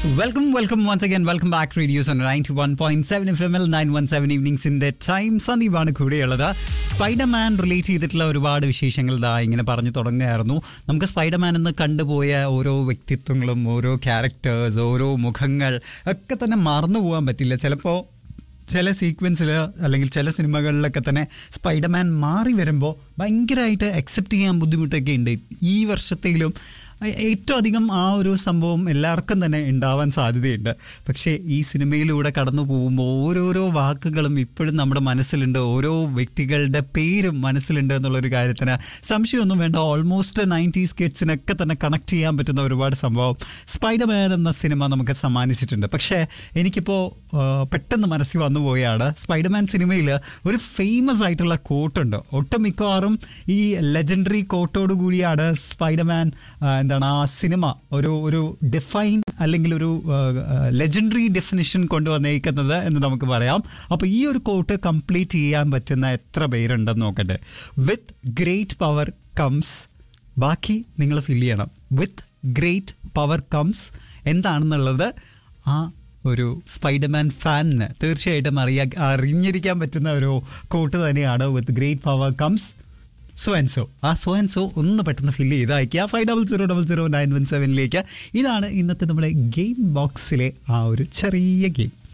welcome welcome once again welcome back radio's on ninety one point seven F M L nine one seven ഈവനിങ്സിന്റെ time സന്ദീപാണ് കൂടെയുള്ളത് Spiderman relate ചെയ്തിട്ടുള്ള ഒരുപാട് വിശേഷങ്ങൾ ഇതാ ഇങ്ങനെ പറഞ്ഞു തുടങ്ങുകയായിരുന്നു നമുക്ക് സ്പൈഡർമാൻ എന്ന് കണ്ടുപോയ ഓരോ വ്യക്തിത്വങ്ങളും ഓരോ ക്യാരക്ടേഴ്സ് ഓരോ മുഖങ്ങൾ ഒക്കെ തന്നെ മറന്നു പോകാൻ പറ്റില്ല ചിലപ്പോൾ ചില സീക്വൻസിൽ അല്ലെങ്കിൽ ചില സിനിമകളിലൊക്കെ തന്നെ സ്പൈഡർമാൻ മാറി വരുമ്പോൾ ഭയങ്കരമായിട്ട് അക്സെപ്റ്റ് ചെയ്യാൻ ബുദ്ധിമുട്ടൊക്കെ ഉണ്ട് ഈ വർഷത്തിലും ഏറ്റവും അധികം ആ ഒരു സംഭവം എല്ലാവർക്കും തന്നെ ഉണ്ടാവാൻ സാധ്യതയുണ്ട് പക്ഷേ ഈ സിനിമയിലൂടെ കടന്നു പോകുമ്പോൾ ഓരോരോ വാക്കുകളും ഇപ്പോഴും നമ്മുടെ മനസ്സിലുണ്ട് ഓരോ വ്യക്തികളുടെ പേരും മനസ്സിലുണ്ട് എന്നുള്ളൊരു കാര്യത്തിന് സംശയമൊന്നും വേണ്ട ഓൾമോസ്റ്റ് നയൻറ്റീസ് കിഡ്സിനൊക്കെ തന്നെ കണക്ട് ചെയ്യാൻ പറ്റുന്ന ഒരുപാട് സംഭവം സ്പൈഡർമാൻ എന്ന സിനിമ നമുക്ക് സമ്മാനിച്ചിട്ടുണ്ട് പക്ഷേ എനിക്കിപ്പോൾ പെട്ടെന്ന് മനസ്സിൽ വന്നു പോയാണ് സ്പൈഡർമാൻ സിനിമയിൽ ഒരു ഫേമസ് ആയിട്ടുള്ള കോട്ടുണ്ട് ഒട്ടുമിക്കവാറും ഈ ലെജൻഡറി കോട്ടോട് കൂടിയാണ് സ്പൈഡർമാൻ ആ, എന്താണ് ആ സിനിമ ഒരു ഒരു ഡിഫൈൻ അല്ലെങ്കിൽ ഒരു ലെജൻഡറി ഡെഫിനിഷൻ കൊണ്ടുവന്നേക്കുന്നത് എന്ന് നമുക്ക് പറയാം അപ്പോൾ ഈ ഒരു കോട്ട് കംപ്ലീറ്റ് ചെയ്യാൻ പറ്റുന്ന എത്ര പേരുണ്ടെന്ന് നോക്കട്ടെ വിത്ത് ഗ്രേറ്റ് പവർ കംസ് ബാക്കി നിങ്ങൾ ഫിൽ ചെയ്യണം വിത്ത് ഗ്രേറ്റ് പവർ കംസ് എന്താണെന്നുള്ളത് ആ ഒരു സ്പൈഡർമാൻ ഫാനിന് തീർച്ചയായിട്ടും അറിയാ അറിഞ്ഞിരിക്കാൻ പറ്റുന്ന ഒരു കോട്ട് തന്നെയാണ് with great power comes so and so ആ സോ ആൻഡ് സോ ഒന്ന് പെട്ടെന്ന് ഫില്ല് ചെയ്ത് അയക്കുക five double zero double zero nine one സെവനിലേക്ക് ഇതാണ് ഇന്നത്തെ നമ്മുടെ ഗെയിം ബോക്സിലെ ആ ഒരു ചെറിയ ഗെയിം